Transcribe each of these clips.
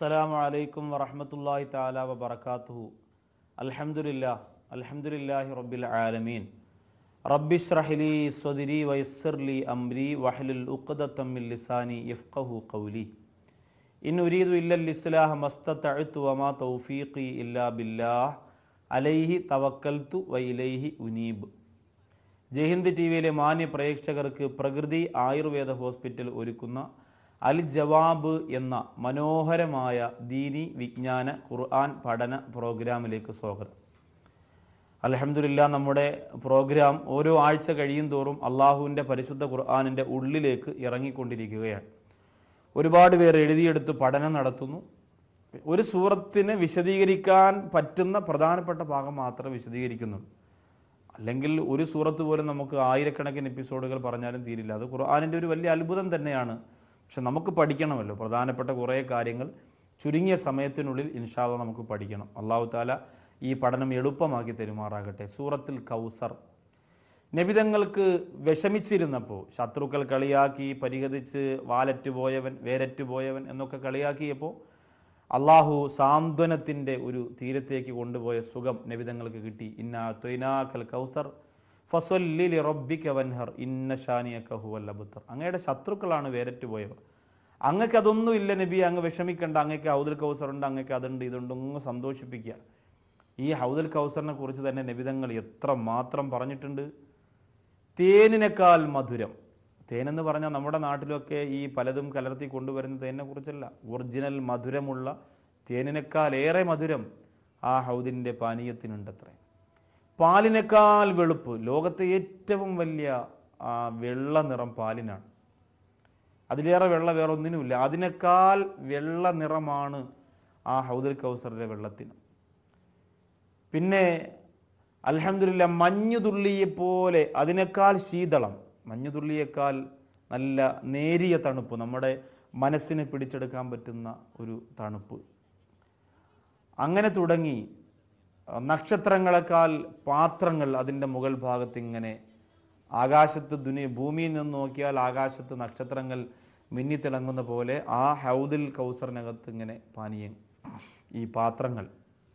അസ്സലാമു അലൈക്കും വറഹ്മത്തുള്ളാഹി തആല വബറകാതുഹു അൽഹംദുലില്ലാ അൽഹംദുലില്ലാഹി റബ്ബിൽ ആലമീൻ റബ്ബിശ്റഹ് ലി സ്വദ്രി വയസ്സിർ ലി അംരി വഹ്ലുൽ ഉഖ്ദത്തം മിൻ ലിസാനി യഫ്ഖഹു ഖൗലി ഇൻ ഉരീദു ഇല്ലൽ ഇസ്ലാഹ മസ്തതഅതു വമാ തൗഫീഖി ഇല്ലാ ബില്ലാഹ് അലൈഹി തവക്കൽതു വ ഇലൈഹി ഉനീബ് ജയ്ഹിന്ദ് ടി വിയിലെ മാന്യ പ്രേക്ഷകർക്ക് പ്രകൃതി ആയുർവേദ ഹോസ്പിറ്റൽ ഒരുക്കുന്ന അൽ ജവാബ് എന്ന മനോഹരമായ ദീനി വിജ്ഞാന ഖുർആൻ പഠന പ്രോഗ്രാമിലേക്ക് സ്വാഗതം അലഹമില്ല നമ്മുടെ പ്രോഗ്രാം ഓരോ ആഴ്ച കഴിയും തോറും അള്ളാഹുവിൻ്റെ പരിശുദ്ധ ഖുർആാനിൻ്റെ ഉള്ളിലേക്ക് ഇറങ്ങിക്കൊണ്ടിരിക്കുകയാണ് ഒരുപാട് പേർ എഴുതിയെടുത്ത് പഠനം നടത്തുന്നു ഒരു സൂറത്തിനെ വിശദീകരിക്കാൻ പറ്റുന്ന പ്രധാനപ്പെട്ട ഭാഗം മാത്രമേ വിശദീകരിക്കുന്നുള്ളൂ അല്ലെങ്കിൽ ഒരു സൂറത്ത് പോലും നമുക്ക് ആയിരക്കണക്കിന് എപ്പിസോഡുകൾ പറഞ്ഞാലും തീരില്ല അത് ഖുർആാനിൻ്റെ ഒരു വലിയ അത്ഭുതം തന്നെയാണ് പക്ഷെ നമുക്ക് പഠിക്കണമല്ലോ പ്രധാനപ്പെട്ട കുറേ കാര്യങ്ങൾ ചുരുങ്ങിയ സമയത്തിനുള്ളിൽ ഇൻഷാല്ല നമുക്ക് പഠിക്കണം അള്ളാഹു താല ഈ പഠനം എളുപ്പമാക്കി തെരുമാറാകട്ടെ സൂറത്തിൽ കൗസർ നബിതങ്ങൾക്ക് വിഷമിച്ചിരുന്നപ്പോൾ ശത്രുക്കൾ കളിയാക്കി പരിഹരിച്ച് വാലറ്റ് പോയവൻ വേരറ്റ് പോയവൻ എന്നൊക്കെ കളിയാക്കിയപ്പോൾ അള്ളാഹു സാന്ത്വനത്തിൻ്റെ ഒരു തീരത്തേക്ക് കൊണ്ടുപോയ സുഖം നബിതങ്ങൾക്ക് കിട്ടി ഇന്ന തൊയ്നാക്കൽ കൗസർ ഫസ്വല്ലി റബ്ബിക വൻഹർ ഇന്ന ഷാനിയക ഹുവൽ അബ്തർ അങ്ങയുടെ ശത്രുക്കളാണ് വേരറ്റ് പോയവർ അങ്ങക്ക് അതൊന്നും ഇല്ല നബി അങ്ങ് വിഷമിക്കണ്ട അങ്ങക്ക് ഹൗദുൽ കൗസറുണ്ട് അങ്ങക്ക് അതുണ്ട് ഇതുണ്ട് അങ്ങ് സന്തോഷിപ്പിക്കുക ഈ ഹൗദുൽ കൗസറിനെ കുറിച്ച് തന്നെ നബിതങ്ങൾ എത്ര മാത്രം പറഞ്ഞിട്ടുണ്ട് തേനിനേക്കാൾ മധുരം തേനെന്ന് പറഞ്ഞാൽ നമ്മുടെ നാട്ടിലൊക്കെ ഈ പലതും കലർത്തി കൊണ്ടുവരുന്ന തേനിനെ കുറിച്ചല്ല ഒറിജിനൽ മധുരമുള്ള തേനിനേക്കാൾ ഏറെ മധുരം ആ ഹൗദിൻ്റെ പാനീയത്തിനുണ്ടത്രേ പാലിനേക്കാൾ വെളുപ്പ് ലോകത്തെ ഏറ്റവും വലിയ ആ, വെള്ള നിറം പാലിനാണ് അതിലേറെ വെള്ള വേറെ ഒന്നിനുമില്ല അതിനേക്കാൾ വെള്ള നിറമാണ് ആ ഹൗദുൽ കൗസറിൻ്റെ വെള്ളത്തിന് പിന്നെ അൽഹംദുലില്ല മഞ്ഞുതുള്ളിയെ പോലെ അതിനേക്കാൾ ശീതളം മഞ്ഞുതുള്ളിയേക്കാൾ നല്ല നേരിയ തണുപ്പ് നമ്മുടെ മനസ്സിനെ പിടിച്ചെടുക്കാൻ പറ്റുന്ന ഒരു തണുപ്പ് അങ്ങനെ തുടങ്ങി നക്ഷത്രങ്ങളെക്കാൾ പാത്രങ്ങൾ അതിൻ്റെ മുകൾ ഭാഗത്ത് ഇങ്ങനെ ആകാശത്ത് ദുനി ഭൂമിയിൽ നിന്ന് നോക്കിയാൽ ആകാശത്ത് നക്ഷത്രങ്ങൾ മിന്നിത്തിളങ്ങുന്ന പോലെ ആ ഹൗദിൽ കൗസറിനകത്ത് ഇങ്ങനെ പാനീയം ഈ പാത്രങ്ങൾ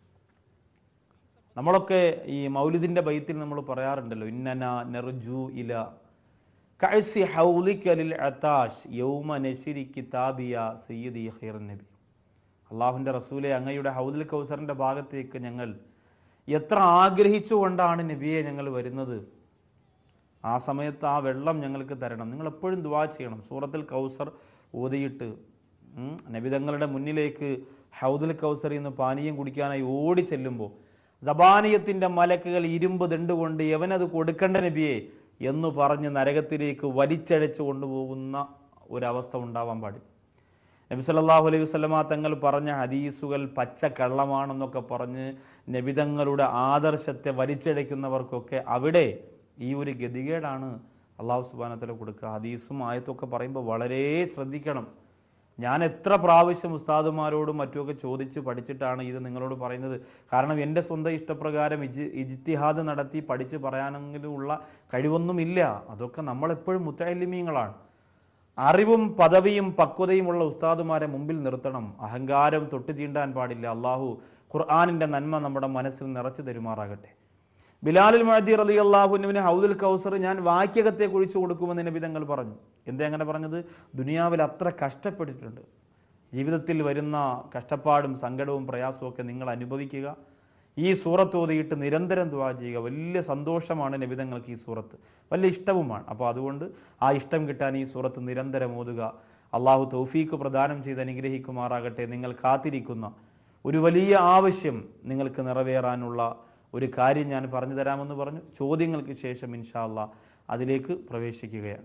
നമ്മളൊക്കെ ഈ മൗലിദിൻ്റെ ബൈത്തിൽ നമ്മൾ പറയാറുണ്ടല്ലോ ഇന്നന നെർജു ഇല കഴ്സി ഹൗലിക്കലിൽ അത്താഷ് യൗമ നശിരി കിതാബിയ സയ്യിദി ഖൈർ നബി അള്ളാഹുവിൻ്റെ റസൂലെ അങ്ങയുടെ ഹൗദുൽ കൗസറിൻ്റെ ഭാഗത്തേക്ക് ഞങ്ങൾ എത്ര ആഗ്രഹിച്ചുകൊണ്ടാണ് നബിയെ ഞങ്ങൾ വരുന്നത് ആ സമയത്ത് ആ വെള്ളം ഞങ്ങൾക്ക് തരണം നിങ്ങൾ എപ്പോഴും ദുവാ ചെയ്യണം സൂറത്തിൽ കൗസർ ഓതിയിട്ട് ഉം, നബിതങ്ങളുടെ മുന്നിലേക്ക് ഹൗദുൽ കൗസർ എന്ന് പാനീയം കുടിക്കാനായി ഓടി ചെല്ലുമ്പോൾ സബാനിയത്തിൻ്റെ മലക്കുകൾ ഇരുമ്പ് ദണ്ടുകൊണ്ട് യവനത് കൊടുക്കേണ്ട നബിയെ എന്ന് പറഞ്ഞ് നരകത്തിലേക്ക് വലിച്ചഴച്ചു കൊണ്ടുപോകുന്ന ഒരവസ്ഥ ഉണ്ടാവാൻ പാടില്ല നബി സല്ലല്ലാഹു അലൈഹി വസല്ലമ തങ്ങൾ പറഞ്ഞ ഹദീസുകൾ പച്ച കള്ളമാണെന്നൊക്കെ പറഞ്ഞ് നബിതങ്ങളുടെ ആദർശത്തെ വലിച്ചഴയ്ക്കുന്നവർക്കൊക്കെ അവിടെ ഈ ഒരു ഗതികേടാണ് അള്ളാഹു സുബാനത്തിൽ കൊടുക്കുക ഹദീസും ആയത്തൊക്കെ പറയുമ്പോൾ വളരെ ശ്രദ്ധിക്കണം ഞാൻ എത്ര പ്രാവശ്യം ഉസ്താദുമാരോടും മറ്റുമൊക്കെ ചോദിച്ച് പഠിച്ചിട്ടാണ് ഇത് നിങ്ങളോട് പറയുന്നത് കാരണം എൻ്റെ സ്വന്തം ഇഷ്ടപ്രകാരം ഇജ് ഇജ്തിഹാദ് നടത്തി പഠിച്ച് പറയാനെങ്കിലും ഉള്ള കഴിവൊന്നുമില്ല അതൊക്കെ നമ്മളെപ്പോഴും മുത്തലിമീങ്ങളാണ് അറിവും പദവിയും പക്വതയുമുള്ള ഉസ്താദുമാരെ മുമ്പിൽ നിർത്തണം അഹങ്കാരം തൊട്ടു തീണ്ടാൻ പാടില്ല അള്ളാഹു ഖുർആാനിൻ്റെ നന്മ നമ്മുടെ മനസ്സിൽ നിറച്ചു തരുമാറാകട്ടെ ബിലാലുൽ മഹദി റലി അള്ളാഹുനുവിന് ഹൗദുൽ കൗസർ ഞാൻ വാക്യകത്തെ കുഴിച്ചു കൊടുക്കുമെന്ന് നബി തങ്ങൾ പറഞ്ഞു എന്താ അങ്ങനെ പറഞ്ഞത് ദുനിയാവിൽ അത്ര കഷ്ടപ്പെട്ടിട്ടുണ്ട് ജീവിതത്തിൽ വരുന്ന കഷ്ടപ്പാടും സങ്കടവും പ്രയാസവും ഒക്കെ നിങ്ങൾ അനുഭവിക്കുക ഈ സൂറത്ത് ഓതിയിട്ട് നിരന്തരം ദുവാ ചെയ്യുക വലിയ സന്തോഷമാണ് നബിതങ്ങൾക്ക് ഈ സൂറത്ത് വലിയ ഇഷ്ടവുമാണ് അപ്പോൾ അതുകൊണ്ട് ആ ഇഷ്ടം കിട്ടാൻ ഈ സൂറത്ത് നിരന്തരം ഓതുക അള്ളാഹു തൗഫീക്ക് പ്രദാനം ചെയ്ത് അനുഗ്രഹിക്കുമാറാകട്ടെ നിങ്ങൾ കാത്തിരിക്കുന്ന ഒരു വലിയ ആവശ്യം നിങ്ങൾക്ക് നിറവേറാനുള്ള ഒരു കാര്യം ഞാൻ പറഞ്ഞു തരാമെന്ന് പറഞ്ഞു ചോദ്യങ്ങൾക്ക് ശേഷം ഇൻഷാ അള്ളാ അതിലേക്ക് പ്രവേശിക്കുകയാണ്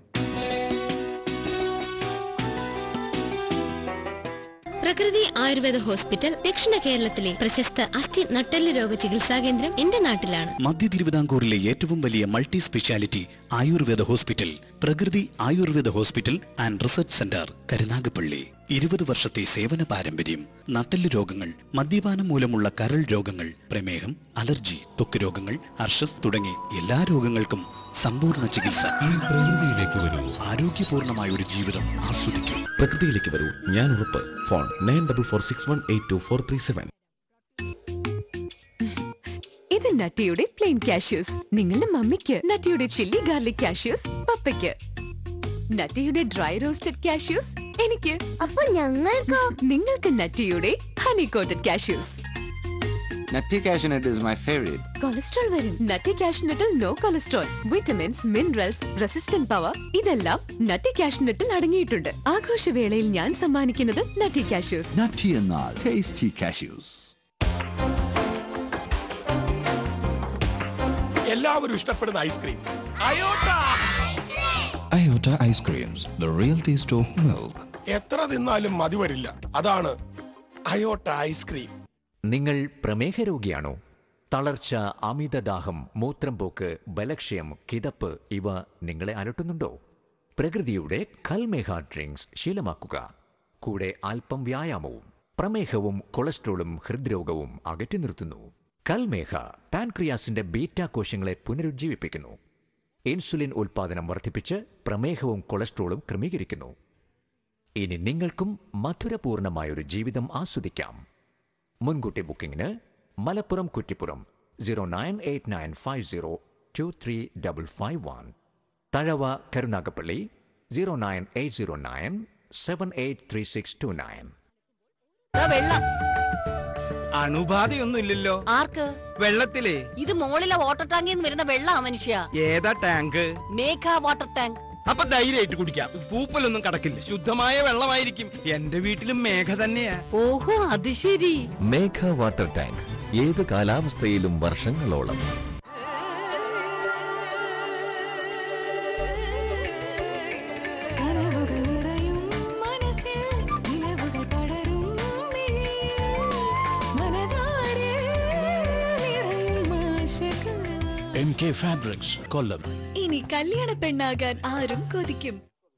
പ്രകൃതി ആയുർവേദ ഹോസ്പിറ്റൽ ദക്ഷിണ കേരളത്തിലെ പ്രശസ്ത അസ്ഥി നട്ടെല്ല് രോഗ ചികിത്സാ കേന്ദ്രം എന്റെ നാട്ടിലാണ് മധ്യ തിരുവിതാംകൂറിലെ ഏറ്റവും വലിയ multi speciality Ayurveda hospital Prakriti Ayurveda hospital and research centre Karunagappally ഇരുപത് വർഷത്തെ സേവന പാരമ്പര്യം നട്ടെല്ല് രോഗങ്ങൾ മദ്യപാനം മൂലമുള്ള കരൾ രോഗങ്ങൾ പ്രമേഹം അലർജി ത്വക്ക് രോഗങ്ങൾ അർഷസ് തുടങ്ങി എല്ലാ രോഗങ്ങൾക്കും സമ്പൂർണ്ണ ചികിത്സ ഈ പ്രകൃതിയിലേക്ക് വരൂ ആരോഗ്യപൂർണമായ ഒരു ജീവിതം ആസ്വദിക്കൂ പ്രകൃതിയിലേക്ക് വരൂ ഞാൻ ഉറപ്പ് phone nine double four six one eight two four three seven ഇത് നട്ടിയുടെ പ്ലെയിൻ കാഷ്യൂസ് നിങ്ങളുടെ മമ്മിക്ക് നട്ടിയുടെ ചില്ലി ഗാർലിക് കാഷ്യൂസ് പപ്പയ്ക്ക് നട്ടിയുടെ ഡ്രൈ റോസ്റ്റഡ് കാഷ്യൂസ് എനിക്ക് അപ്പൊ ഞങ്ങൾക്കോ നിങ്ങൾക്ക് നട്ടിയുടെ honey coated cashews Nutty Cashewnut is my favorite. Cholesterol വരും നട്ടി കാഷ്നട്ടിൽ no cholesterol vitamins minerals resistant power ഇതെല്ലാം നട്ടി കാഷ്നട്ടിൽ അടങ്ങിയിട്ടുണ്ട് ആഘോഷവേളയിൽ ഞാൻ സമ്മാനിക്കുന്നത് നട്ടി കാഷ്യൂസ് Nutty എന്നാൽ tasty cashews. എല്ലാവരും ഇഷ്ടപ്പെടുന്ന ice cream Iota Iota ice creams the real taste of milk എത്ര തിന്നാലും മതി വരില്ല അതാണ് അയോട്ട ഐസ്ക്രീം നിങ്ങൾ പ്രമേഹ രോഗിയാണോ തളർച്ച അമിതദാഹം മൂത്രം പോക്ക് ബലക്ഷയം കിതപ്പ് ഇവ നിങ്ങളെ അലട്ടുന്നുണ്ടോ പ്രകൃതിയുടെ കൽമേഹ ഡ്രിങ്ക്സ് ശീലമാക്കുക കൂടെ അല്പം വ്യായാമവും പ്രമേഹവും കൊളസ്ട്രോളും ഹൃദ്രോഗവും അകറ്റി നിർത്തുന്നു കൽമേഹ പാൻക്രിയാസിന്റെ ബീറ്റ കോശങ്ങളെ പുനരുജ്ജീവിപ്പിക്കുന്നു ഇൻസുലിൻ ഉൽപാദനം വർദ്ധിപ്പിച്ച് പ്രമേഹവും കൊളസ്ട്രോളും ക്രമീകരിക്കുന്നു ഇനി നിങ്ങൾക്കും മധുരപൂർണമായൊരു ജീവിതം ആസ്വദിക്കാം മുൻകൂട്ടി ബുക്കിംഗിന് Malappuram Kuttippuram zero nine eight nine five zero two three double five one Thazhava Karunagappally zero nine eight zero nine seven eight three six two nine വെള്ളം അണുബാധയൊന്നുമില്ലല്ലോ ആർക്ക് വെള്ളത്തിലേ ഇത് മോളിലെ വാട്ടർ ടാങ്കിൽ നിന്ന് വരുന്ന വെള്ളാ മനുഷ്യ ഏതാ ടാങ്ക് മേഘ വാട്ടർ ടാങ്ക് അപ്പൊ ധൈര്യമായിട്ട് കുടിക്കാം പൂപ്പലൊന്നും കടക്കില്ല ശുദ്ധമായ വെള്ളമായിരിക്കും എന്റെ വീട്ടിലും മേഘ തന്നെയാ ഓഹോ അത് ശരി മേഘ വാട്ടർ ടാങ്ക് ഏത് കാലാവസ്ഥയിലും വർഷങ്ങളോളം എം കെ ഫാബ്രിക്സ് കൊല്ലം ഇനി കല്യാണ പെണ്ണാകാൻ ആരും കൊതിക്കും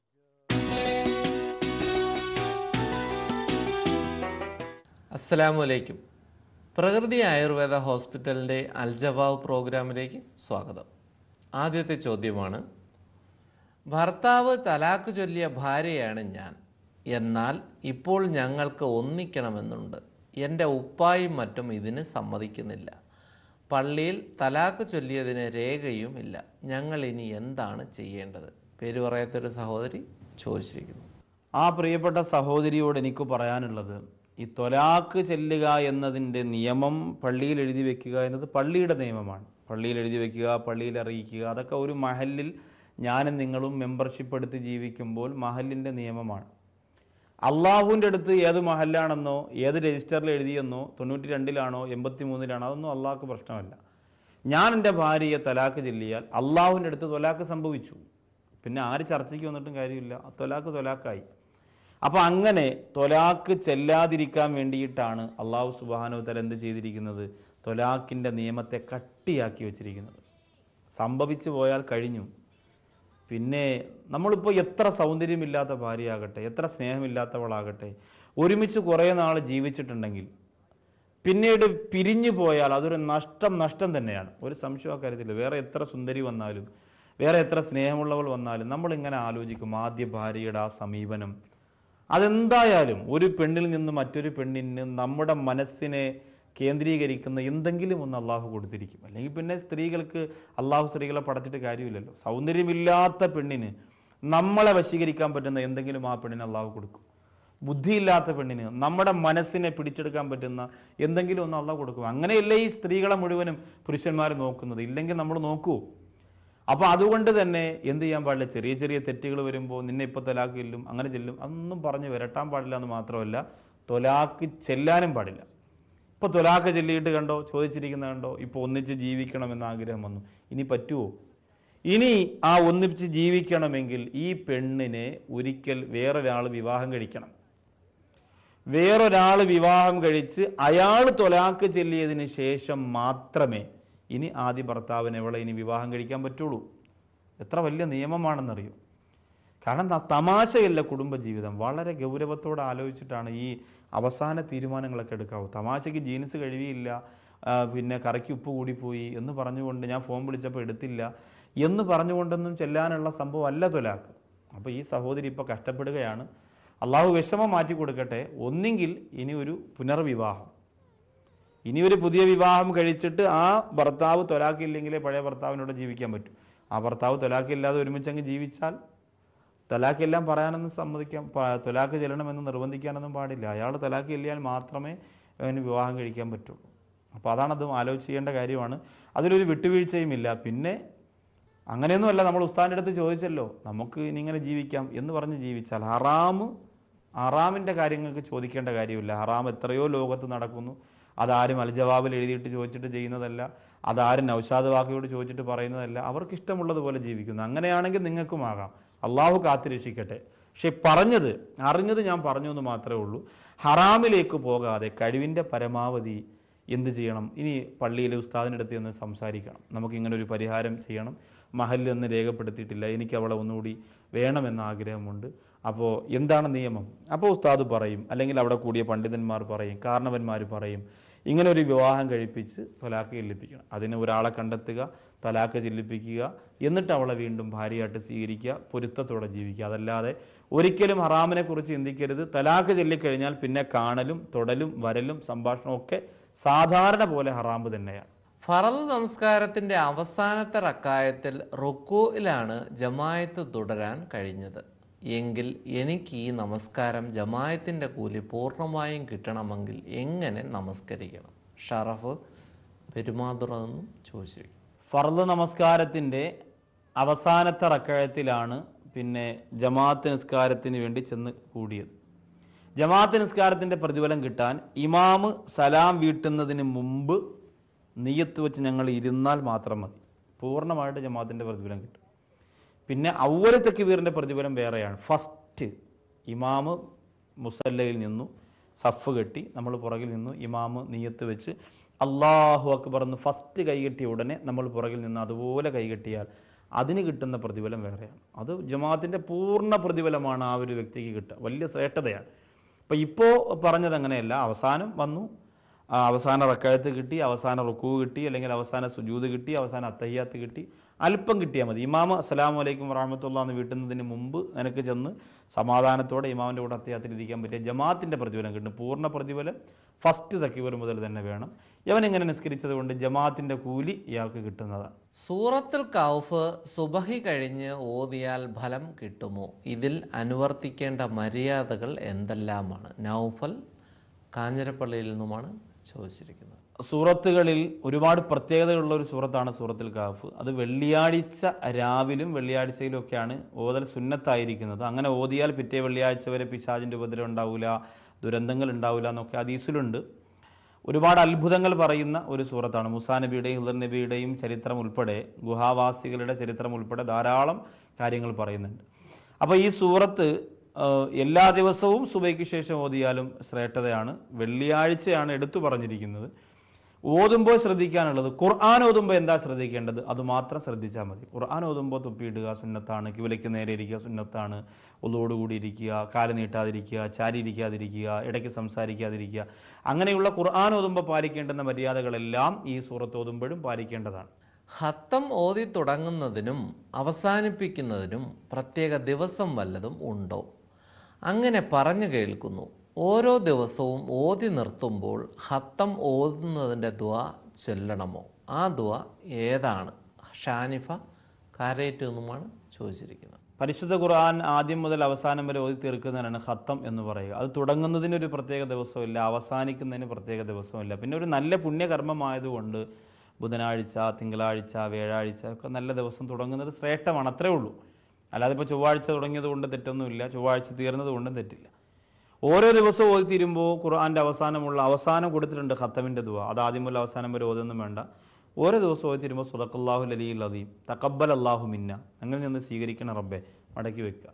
അസ്സലാമു അലൈക്കും പ്രകൃതി ആയുർവേദ ഹോസ്പിറ്റലിൻ്റെ അൽജവാബ് പ്രോഗ്രാമിലേക്ക് സ്വാഗതം ആദ്യത്തെ ചോദ്യമാണ് ഭർത്താവ് തലാക്ക് ചൊല്ലിയ ഭാര്യയാണ് ഞാൻ എന്നാൽ ഇപ്പോൾ ഞങ്ങൾക്ക് ഒന്നിക്കണമെന്നുണ്ട് എൻ്റെ ഉപ്പായും മറ്റും ഇതിന് സമ്മതിക്കുന്നില്ല പള്ളിയിൽ തലാക്ക് ചൊല്ലിയതിന് രേഖയും ഇല്ല ഞങ്ങൾ ഇനി എന്താണ് ചെയ്യേണ്ടത് പേര് പറയാത്തൊരു സഹോദരി ചോദിച്ചിരിക്കുന്നു ആ പ്രിയപ്പെട്ട സഹോദരിയോട് എനിക്ക് പറയാനുള്ളത് ഈ തൊലാക്ക് ചെല്ലുക എന്നതിൻ്റെ നിയമം പള്ളിയിൽ എഴുതി വെക്കുക എന്നത് പള്ളിയുടെ നിയമമാണ് പള്ളിയിൽ എഴുതി വെക്കുക പള്ളിയിൽ അറിയിക്കുക അതൊക്കെ ഒരു മഹലിൽ ഞാനും നിങ്ങളും മെമ്പർഷിപ്പ് എടുത്ത് ജീവിക്കുമ്പോൾ മഹലിൻ്റെ നിയമമാണ് അള്ളാഹുവിൻ്റെ അടുത്ത് ഏത് മഹലാണെന്നോ ഏത് രജിസ്റ്ററിൽ എഴുതിയെന്നോ തൊണ്ണൂറ്റി രണ്ടിലാണോ എൺപത്തി മൂന്നിലാണോ അതൊന്നും അള്ളാഹ്ക്ക് പ്രശ്നമല്ല ഞാൻ എൻ്റെ ഭാര്യയെ തലാക്ക് ചെല്ലിയാൽ അള്ളാഹുവിൻ്റെ അടുത്ത് തൊലാക്ക് സംഭവിച്ചു പിന്നെ ആര് ചർച്ചയ്ക്ക് വന്നിട്ടും കാര്യമില്ല ആ തൊലാക്ക് തൊലാക്കായി അപ്പോൾ അങ്ങനെ തൊലാക്ക് ചെല്ലാതിരിക്കാൻ വേണ്ടിയിട്ടാണ് അള്ളാഹു സുബാനു തല എന്ത് ചെയ്തിരിക്കുന്നത് തൊലാക്കിൻ്റെ നിയമത്തെ കട്ടിയാക്കി വച്ചിരിക്കുന്നത് സംഭവിച്ചു പോയാൽ കഴിഞ്ഞു പിന്നെ നമ്മളിപ്പോൾ എത്ര സൗന്ദര്യമില്ലാത്ത ഭാര്യയാകട്ടെ എത്ര സ്നേഹമില്ലാത്തവളാകട്ടെ ഒരുമിച്ച് കുറേ നാൾ ജീവിച്ചിട്ടുണ്ടെങ്കിൽ പിന്നീട് പിരിഞ്ഞു പോയാൽ അതൊരു നഷ്ടം നഷ്ടം തന്നെയാണ് ഒരു സംശയം ആ കാര്യത്തില്ല വേറെ എത്ര സുന്ദരി വന്നാലും വേറെ എത്ര സ്നേഹമുള്ളവൾ വന്നാലും നമ്മളിങ്ങനെ ആലോചിക്കും ആദ്യ ഭാര്യയുടെ ആ സമീപനം അതെന്തായാലും ഒരു പെണ്ണിൽ നിന്ന് മറ്റൊരു പെണ്ണിന് നമ്മുടെ മനസ്സിനെ കേന്ദ്രീകരിക്കുന്ന എന്തെങ്കിലും ഒന്ന് അള്ളാഹു കൊടുത്തിരിക്കും അല്ലെങ്കിൽ പിന്നെ സ്ത്രീകൾക്ക് അള്ളാഹു സ്ത്രീകളെ പടച്ചിട്ട് കാര്യമില്ലല്ലോ സൗന്ദര്യമില്ലാത്ത പെണ്ണിന് നമ്മളെ വശീകരിക്കാൻ പറ്റുന്ന എന്തെങ്കിലും ആ പെണ്ണിന് അള്ളാഹു കൊടുക്കും ബുദ്ധിയില്ലാത്ത പെണ്ണിന് നമ്മുടെ മനസ്സിനെ പിടിച്ചെടുക്കാൻ പറ്റുന്ന എന്തെങ്കിലും ഒന്ന് അള്ളാഹു കൊടുക്കും അങ്ങനെയല്ലേ ഈ സ്ത്രീകളെ മുഴുവനും പുരുഷന്മാർ നോക്കുന്നത് ഇല്ലെങ്കിൽ നമ്മൾ നോക്കൂ അപ്പോൾ അതുകൊണ്ട് തന്നെ എന്ത് ചെയ്യാൻ പാടില്ല ചെറിയ ചെറിയ തെറ്റുകൾ വരുമ്പോൾ നിന്നെ ഇപ്പോൾ തൊലാക്ക് ചെല്ലും അങ്ങനെ ചെല്ലും അതൊന്നും പറഞ്ഞ് വിരട്ടാൻ പാടില്ല എന്ന് മാത്രമല്ല തൊലാക്ക് ചെല്ലാനും പാടില്ല ഇപ്പോൾ തൊലാക്ക് ചെല്ലിയിട്ട് കണ്ടോ ചോദിച്ചിരിക്കുന്ന കണ്ടോ ഇപ്പോൾ ഒന്നിച്ച് ജീവിക്കണമെന്ന് ആഗ്രഹം വന്നു ഇനി പറ്റുമോ ഇനി ആ ഒന്നിച്ച് ജീവിക്കണമെങ്കിൽ ഈ പെണ്ണിനെ ഒരിക്കൽ വേറൊരാൾ വിവാഹം കഴിക്കണം വേറൊരാൾ വിവാഹം കഴിച്ച് അയാൾ തൊലാക്ക് ചെല്ലിയതിന് ശേഷം മാത്രമേ ഇനി ആദ്യ ഭർത്താവിനെ ഇവളെ ഇനി വിവാഹം കഴിക്കാൻ പറ്റുള്ളൂ എത്ര വലിയ നിയമമാണെന്നറിയോ കാരണം ത- തമാശയല്ല കുടുംബജീവിതം വളരെ ഗൗരവത്തോടെ ആലോചിച്ചിട്ടാണ് ഈ അവസാന തീരുമാനങ്ങളൊക്കെ എടുക്കാവൂ തമാശയ്ക്ക് ജീൻസ് കഴിവിയില്ല ആ, പിന്നെ കറിക്ക് ഉപ്പ് കൂടിപ്പോയി എന്ന് പറഞ്ഞുകൊണ്ട് ഞാൻ ഫോൺ വിളിച്ചപ്പോൾ എടുത്തില്ല എന്ന് പറഞ്ഞുകൊണ്ടൊന്നും ചെല്ലാനുള്ള സംഭവം അല്ല തൊലാക്ക് അപ്പോൾ ഈ സഹോദരി ഇപ്പോൾ കഷ്ടപ്പെടുകയാണ് അള്ളാഹു വിഷമം മാറ്റി കൊടുക്കട്ടെ ഒന്നെങ്കിൽ ഇനി ഒരു പുനർവിവാഹം ഇനി ഒരു പുതിയ വിവാഹം കഴിച്ചിട്ട് ആ ഭർത്താവ് തൊലാക്കില്ലെങ്കിലേ പഴയ ഭർത്താവിനോട് ജീവിക്കാൻ പറ്റൂ ആ ഭർത്താവ് തൊലാക്കില്ലാതെ ഒരുമിച്ചങ്ങ് ജീവിച്ചാൽ തലാഖെല്ലാം പറയാനൊന്നും സമ്മതിക്കാൻ പ- തൊലാക്ക് ചെല്ലണമെന്ന് നിർബന്ധിക്കാനൊന്നും പാടില്ല അയാൾ തലാക്ക് ചെല്ലിയാൽ മാത്രമേ അവന് വിവാഹം കഴിക്കാൻ പറ്റുള്ളൂ അപ്പോൾ അതാണത് ആലോചിച്ച് ചെയ്യേണ്ട കാര്യമാണ് അതിലൊരു വിട്ടുവീഴ്ചയുമില്ല പിന്നെ അങ്ങനെയൊന്നുമല്ല നമ്മൾ ഉസ്താദിൻ്റെ അടുത്ത് ചോദിച്ചല്ലോ നമുക്ക് ഇനി ഇങ്ങനെ ജീവിക്കാം എന്ന് പറഞ്ഞ് ജീവിച്ചാൽ ഹറാമ് ഹറാമിൻ്റെ കാര്യങ്ങൾക്ക് ചോദിക്കേണ്ട കാര്യമില്ല ഹറാം എത്രയോ ലോകത്ത് നടക്കുന്നു അതാരും അൽജവാബിൽ എഴുതിയിട്ട് ചോദിച്ചിട്ട് ചെയ്യുന്നതല്ല അതാരും നൗഷാദ് വാക്കയോട് ചോദിച്ചിട്ട് പറയുന്നതല്ല അവർക്ക് ഇഷ്ടമുള്ളതുപോലെ ജീവിക്കുന്നു അങ്ങനെയാണെങ്കിൽ നിങ്ങൾക്കും ആകാം അള്ളാഹു കാത്തിരക്ഷിക്കട്ടെ പക്ഷെ പറഞ്ഞത് അറിഞ്ഞത് ഞാൻ പറഞ്ഞു എന്ന് മാത്രമേ ഉള്ളൂ ഹറാമിലേക്ക് പോകാതെ കഴിവിൻ്റെ പരമാവധി എന്ത് ചെയ്യണം ഇനി പള്ളിയിലെ ഉസ്താദിൻ്റെ അടുത്ത് ഒന്ന് സംസാരിക്കണം നമുക്കിങ്ങനെ ഒരു പരിഹാരം ചെയ്യണം മഹലിൽ ഒന്ന് രേഖപ്പെടുത്തിയിട്ടില്ല എനിക്ക് അവളെ ഒന്നുകൂടി വേണമെന്ന ആഗ്രഹമുണ്ട് അപ്പോൾ എന്താണ് നിയമം അപ്പോൾ ഉസ്താദ് പറയും അല്ലെങ്കിൽ അവിടെ കൂടിയ പണ്ഡിതന്മാർ പറയും കാരണവന്മാർ പറയും ഇങ്ങനെ ഒരു വിവാഹം കഴിപ്പിച്ച് തൊലാക്ക് ചെല്ലിപ്പിക്കണം അതിന് ഒരാളെ കണ്ടെത്തുക തലാക്ക് ചെല്ലിപ്പിക്കുക എന്നിട്ട് അവളെ വീണ്ടും ഭാര്യയായിട്ട് സ്വീകരിക്കുക പൊരുത്തത്തോടെ ജീവിക്കുക അതല്ലാതെ ഒരിക്കലും ഹറാമിനെ കുറിച്ച് ചിന്തിക്കരുത് തലാക്ക് ചൊല്ലിക്കഴിഞ്ഞാൽ പിന്നെ കാണലും തൊടലും വരലും സംഭാഷണവും ഒക്കെ സാധാരണ പോലെ ഹറാമ്പ് തന്നെയാണ് ഫറദ് നമസ്കാരത്തിന്റെ അവസാനത്തെ റക്കായത്തിൽ റുക്കുയിലാണ് ജമായത്ത് തുടരാൻ കഴിഞ്ഞത് എങ്കിൽ എനിക്ക് ഈ നമസ്കാരം ജമായത്തിന്റെ കൂലി പൂർണ്ണമായും കിട്ടണമെങ്കിൽ എങ്ങനെ നമസ്കരിക്കണം ഷറഫ് പെരുമാതുറ എന്നും ചോദിച്ചിരിക്കും ഫർദ് നമസ്കാരത്തിൻ്റെ അവസാനത്തെ റക്കഴത്തിലാണ് പിന്നെ ജമാഅത്ത് നിസ്കാരത്തിന് വേണ്ടി ചെന്ന് കൂടിയത് ജമാഅത്ത് നിസ്കാരത്തിൻ്റെ പ്രതിഫലം കിട്ടാൻ ഇമാമ് സലാം വീട്ടുന്നതിന് മുമ്പ് നെയ്യത്ത് വെച്ച് ഞങ്ങൾ ഇരുന്നാൽ മാത്രം മതി പൂർണ്ണമായിട്ട് ജമാഅത്തിൻ്റെ പ്രതിഫലം കിട്ടും പിന്നെ ഔവല തെക്കുബീറിൻ്റെ പ്രതിഫലം വേറെയാണ് ഫസ്റ്റ് ഇമാമ് മുസല്ലയിൽ നിന്നു സഫ് കെട്ടി നമ്മൾ പുറകിൽ നിന്നു ഇമാമ് നീയത്ത് വെച്ച് അള്ളാഹു അക്ബർ എന്ന് ഫസ്റ്റ് കൈകെട്ടിയ ഉടനെ നമ്മൾ പുറകിൽ നിന്ന് അതുപോലെ കൈകെട്ടിയാൽ അതിന് കിട്ടുന്ന പ്രതിഫലം വേറെയാണ് അത് ജമാഅത്തിൻ്റെ പൂർണ്ണ പ്രതിഫലമാണ് ആ ഒരു വ്യക്തിക്ക് കിട്ടുക വലിയ ശ്രേഷ്ഠതയാണ് അപ്പോൾ ഇപ്പോൾ പറഞ്ഞത് അങ്ങനെയല്ല അവസാനം വന്നു ആ അവസാന റക്കായത്ത് കിട്ടി അവസാന റുക്കൂ കിട്ടി അല്ലെങ്കിൽ അവസാന സുജൂത് കിട്ടി അവസാന അത്തയ്യാത്ത് കിട്ടി അല്പം കിട്ടിയാൽ മതി ഇമാമ അസ്സലാമു അലൈക്കും വറഹമത്തുള്ള എന്ന് വീട്ടുന്നതിന് മുമ്പ് നിനക്ക് ചെന്ന് സമാധാനത്തോടെ ഇമാമിൻ്റെ കൂടെ അത്തയ്യാത്തിൽ ഇരിക്കാൻ പറ്റിയ ജമാഅത്തിൻ്റെ പ്രതിഫലം കിട്ടും പൂർണ്ണ പ്രതിഫലം ഫസ്റ്റ് തക്കിവർ മുതൽ തന്നെ വേണം യവൻ ഇങ്ങനെ നിസ്കരിച്ചത് കൊണ്ട് ജമാഅത്തിൻ്റെ കൂലി ഇയാൾക്ക് കിട്ടുന്നതാണ് സൂറത്തുൽ കൗഫ് സുബഹി കഴിഞ്ഞ് ഓതിയാൽ ഫലം കിട്ടുമോ ഇതിൽ അനുവർത്തിക്കേണ്ട മര്യാദകൾ എന്തെല്ലാമാണ് നൗഫൽ കാഞ്ഞിരപ്പള്ളിയിൽ നിന്നുമാണ് ചോദിച്ചിരിക്കുന്നത് സൂറത്തുകളിൽ ഒരുപാട് പ്രത്യേകതകളുള്ള ഒരു സൂറത്താണ് സൂറത്തുൽ കാഫ് അത് വെള്ളിയാഴ്ച രാവിലും വെള്ളിയാഴ്ചയിലും ഒക്കെയാണ് ഓതൽ സുന്നത്തായിരിക്കുന്നത് അങ്ങനെ ഓതിയാൽ പിറ്റേ വെള്ളിയാഴ്ച വരെ പിശാചിൻ്റെ ഉപദ്രവം ഉണ്ടാവില്ല ദുരന്തങ്ങൾ ഉണ്ടാവില്ല എന്നൊക്കെ ഹദീസിലുണ്ട് ഒരുപാട് അത്ഭുതങ്ങൾ പറയുന്ന ഒരു സൂറത്താണ് മുസാ നബിയുടെയും ഹിദർ നബിയുടെയും ചരിത്രം ഉൾപ്പെടെ ഗുഹാവാസികളുടെ ചരിത്രം ഉൾപ്പെടെ ധാരാളം കാര്യങ്ങൾ പറയുന്നുണ്ട് അപ്പോൾ ഈ സൂറത്ത് ആ, എല്ലാ ദിവസവും സുബൈക്ക് ശേഷം ഓതിയാലും ശ്രേഷ്ഠതയാണ് വെള്ളിയാഴ്ചയാണ് എടുത്തു പറഞ്ഞിരിക്കുന്നത് ഓതുമ്പോൾ ശ്രദ്ധിക്കാനുള്ളത് ഖുർആൻ ഓതുമ്പോൾ എന്താ ശ്രദ്ധിക്കേണ്ടത് അത് മാത്രം ശ്രദ്ധിച്ചാൽ മതി ഖുർആൻ ഓതുമ്പോൾ തുപ്പിയിടുക സുന്നത്താണ് കിവിലയ്ക്ക് നേരെ ഇരിക്കുക സുന്നത്താണ് ഒന്നോടുകൂടി ഇരിക്കുക കാല് നീട്ടാതിരിക്കുക ചാരി ഇരിക്കാതിരിക്കുക ഇടയ്ക്ക് സംസാരിക്കാതിരിക്കുക അങ്ങനെയുള്ള ഖുർആൻ ഓതുമ്പോൾ പാലിക്കേണ്ടുന്ന മര്യാദകളെല്ലാം ഈ സൂറത്ത് ഓതുമ്പോഴും പാലിക്കേണ്ടതാണ് ഹത്തം ഓതി തുടങ്ങുന്നതിനും അവസാനിപ്പിക്കുന്നതിനും പ്രത്യേക ദിവസം വല്ലതും ഉണ്ടോ അങ്ങനെ പറഞ്ഞു കേൾക്കുന്നു ഓരോ ദിവസവും ഓതി നിർത്തുമ്പോൾ ഹത്തം ഓതുന്നതിൻ്റെ ദുവ ചൊല്ലണമോ ആ ദുവ ഏതാണ് ഷാനിഫ കാരേറ്റ് എന്നുമാണ് ചോദിച്ചിരിക്കുന്നത് പരിശുദ്ധ ഖുർആൻ ആദ്യം മുതൽ അവസാനം വരെ ഓതി തീർക്കുന്നതിനാണ് ഖത്തം എന്ന് പറയുക അത് തുടങ്ങുന്നതിന് ഒരു പ്രത്യേക ദിവസമില്ല അവസാനിക്കുന്നതിന് പ്രത്യേക ദിവസമില്ല പിന്നെ ഒരു നല്ല പുണ്യകർമ്മമായതുകൊണ്ട് ബുധനാഴ്ച തിങ്കളാഴ്ച വ്യാഴാഴ്ച ഒക്കെ നല്ല ദിവസം തുടങ്ങുന്നത് ശ്രേഷ്ഠമാണ് അത്രേ ഉള്ളൂ അല്ലാതെ ഇപ്പോൾ ചൊവ്വാഴ്ച തുടങ്ങിയത് കൊണ്ട് തെറ്റൊന്നുമില്ല ചൊവ്വാഴ്ച തീർന്നത് കൊണ്ടും തെറ്റില്ല ഓരോ ദിവസവും ഓതി തീരുമ്പോൾ ഖുർആൻ്റെ അവസാനമുള്ള അവസാനം കൊടുത്തിട്ടുണ്ട് ഖത്തമിൻ്റെ ദുവ അത് ആദ്യം മുതൽ അവസാനം വരെ ഓതൊന്നും വേണ്ട ഓരോ ദിവസവും ഓതി തീരുമ്പോൾ സുദഖല്ലാഹു അലീൽ അദീം തക്കബൽ അള്ളാഹു മിന്ന അങ്ങനെ നിന്ന് സ്വീകരിക്കണം റബ്ബെ മടക്കി വെക്കുക